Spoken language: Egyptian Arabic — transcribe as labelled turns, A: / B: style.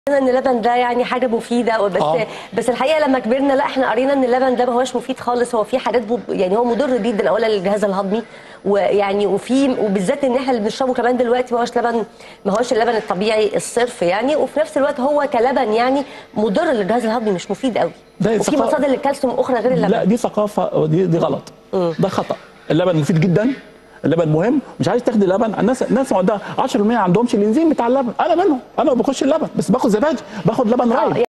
A: ان اللبن ده يعني حاجه مفيده بس
B: آه.
A: بس الحقيقه لما كبرنا لا احنا قرينا ان اللبن ده ما هوش مفيد خالص هو فيه حاجات بو- يعني هو مضر جدا اولا للجهاز الهضمي ويعني وفي وبالذات ان احنا اللي بنشربه كمان دلوقتي ما هوش لبن ما هوش اللبن الطبيعي الصرف يعني وفي نفس الوقت هو كلبن يعني مضر للجهاز الهضمي مش مفيد قوي
B: ده
A: وفي
B: ثقافة-
A: مصادر للكالسيوم اخرى غير اللبن
B: لا دي ثقافه دي دي غلط ده خطا اللبن مفيد جدا اللبن مهم مش عايز تاخدي لبن الناس الناس عندها 10% ما عندهمش الانزيم بتاع اللبن انا منهم انا ما باخدش اللبن بس باخد زبادي باخد لبن رايب